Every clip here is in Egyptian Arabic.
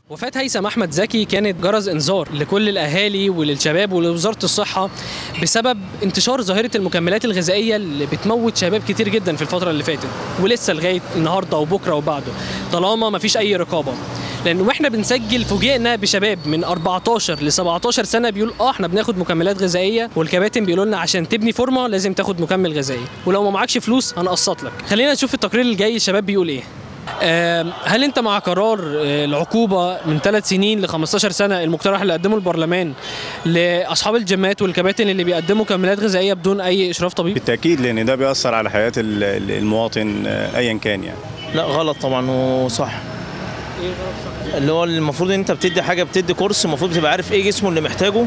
وفاة هيثم احمد زكي كانت جرس انذار لكل الاهالي وللشباب ولوزاره الصحه بسبب انتشار ظاهره المكملات الغذائيه اللي بتموت شباب كتير جدا في الفتره اللي فاتت ولسه لغايه النهارده وبكره وبعده طالما ما فيش اي رقابه لان واحنا بنسجل فوجئنا بشباب من 14 ل 17 سنه بيقول اه احنا بناخد مكملات غذائيه والكباتن بيقولوا لنا عشان تبني فورمه لازم تاخد مكمل غذائي ولو ما معكش فلوس هنقسط لك خلينا نشوف التقرير الجاي الشباب بيقول ايه آم، هل انت مع قرار آه، العقوبه من ثلاث سنين ل 15 سنه المقترح اللي قدمه البرلمان لاصحاب الجيمات والكباتن اللي بيقدموا مكملات غذائيه بدون اي اشراف طبيب؟ بالتاكيد لان ده بيأثر على حياه ال- ال- المواطن آه، ايا كان يعني لا غلط طبعا وصح اللي هو المفروض ان انت بتدي حاجه بتدي كورس المفروض بتبقى عارف ايه جسمه اللي محتاجه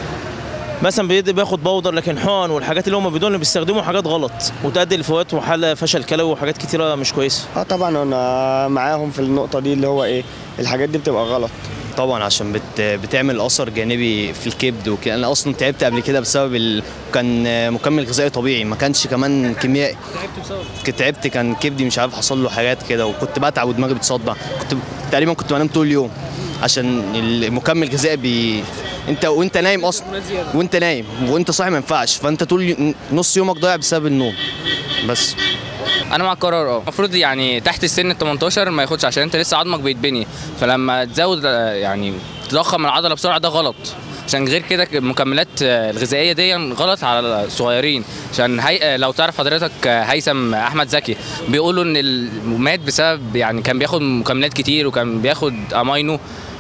مثلا بيدي بياخد بودر لكن حقن والحاجات اللي هم بدون بيستخدموا حاجات غلط وتؤدي لفوات وحاله فشل كلوي وحاجات كتيره مش كويسه اه طبعا انا معاهم في النقطه دي اللي هو ايه الحاجات دي بتبقى غلط طبعا عشان بت بتعمل اثر جانبي في الكبد وكده انا اصلا تعبت قبل كده بسبب ال... كان مكمل غذائي طبيعي ما كانش كمان كيميائي كنت تعبت كان كبدي مش عارف حصل له حاجات كده وكنت بتعب ودماغي بتصدع كنت تقريبا كنت بنام طول اليوم عشان المكمل الغذائي بي انت وانت نايم اصلا وانت نايم وانت صاحي ما ينفعش فانت طول نص يومك ضايع بسبب النوم بس انا مع القرار اه المفروض يعني تحت السن ال 18 ما ياخدش عشان انت لسه عظمك بيتبني فلما تزود آه، يعني تضخم العضله بسرعه ده غلط عشان غير كده المكملات آه، الغذائيه دي غلط على الصغيرين عشان هي... آه، لو تعرف حضرتك آه، هيثم احمد زكي بيقولوا ان ال- مات بسبب يعني كان بياخد مكملات كتير وكان بياخد امينو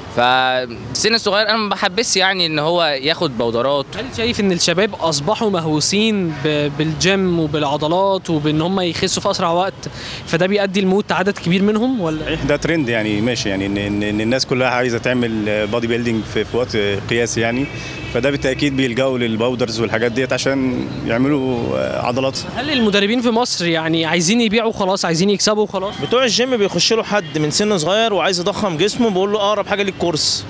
فالسن الصغير انا ما بحبس يعني ان هو ياخد بودرات هل شايف ان الشباب اصبحوا مهووسين ب- بالجيم وبالعضلات وبان هم يخسوا في اسرع وقت فده بيؤدي لموت عدد كبير منهم ولا صحيح ده ترند يعني ماشي يعني ان ان إن الناس كلها عايزه تعمل بادي بيلدينج في, في وقت قياسي يعني فده بالتاكيد بيلجأوا للباودرز والحاجات ديت عشان يعملوا آه، عضلات هل المدربين في مصر يعني عايزين يبيعوا خلاص عايزين يكسبوا خلاص بتوع الجيم بيخش له حد من سن صغير وعايز يضخم جسمه بيقول له اقرب حاجه ليك كورس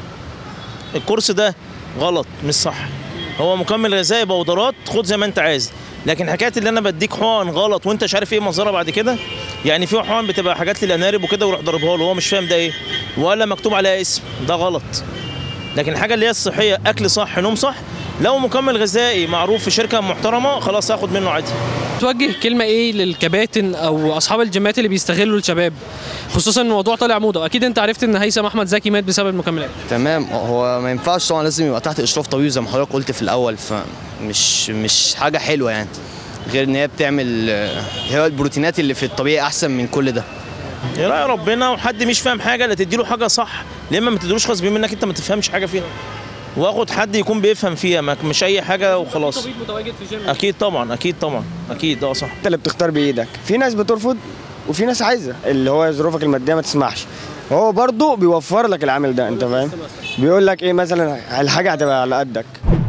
الكورس ده غلط مش صح هو مكمل غذائي بودرات خد زي ما انت عايز لكن حكايه اللي انا بديك حقن غلط وانت مش عارف ايه مصدرها بعد كده يعني في حقن بتبقى حاجات للانارب وكده ويروح ضاربها له هو مش فاهم ده ايه ولا مكتوب عليها اسم ده غلط لكن الحاجه اللي هي الصحيه اكل صح نوم صح لو مكمل غذائي معروف في شركه محترمه خلاص هاخد منه عادي توجه كلمه ايه للكباتن او اصحاب الجيمات اللي بيستغلوا الشباب خصوصا إن الموضوع طالع موضه اكيد انت عرفت ان هيثم احمد زكي مات بسبب المكملات تمام هو ما ينفعش طبعا لازم يبقى تحت اشراف طبيب زي ما حضرتك قلت في الاول فمش مش حاجه حلوه يعني غير ان هي بتعمل آه، هي البروتينات اللي في الطبيعي احسن من كل ده يا رأي ربنا وحد مش فاهم حاجه لا تديله حاجه صح يا اما ما تديلوش غصب منك انت ما تفهمش حاجه فيها واخد حد يكون بيفهم فيها ما- مش اي حاجه وخلاص متواجد في جيم اكيد طبعا اكيد طبعا اكيد اه صح انت اللي بتختار بايدك في ناس بترفض وفي ناس عايزه اللي هو ظروفك الماديه ما تسمحش هو برضه بيوفر لك العامل ده انت فاهم بيقول لك ايه مثلا الحاجه هتبقى على قدك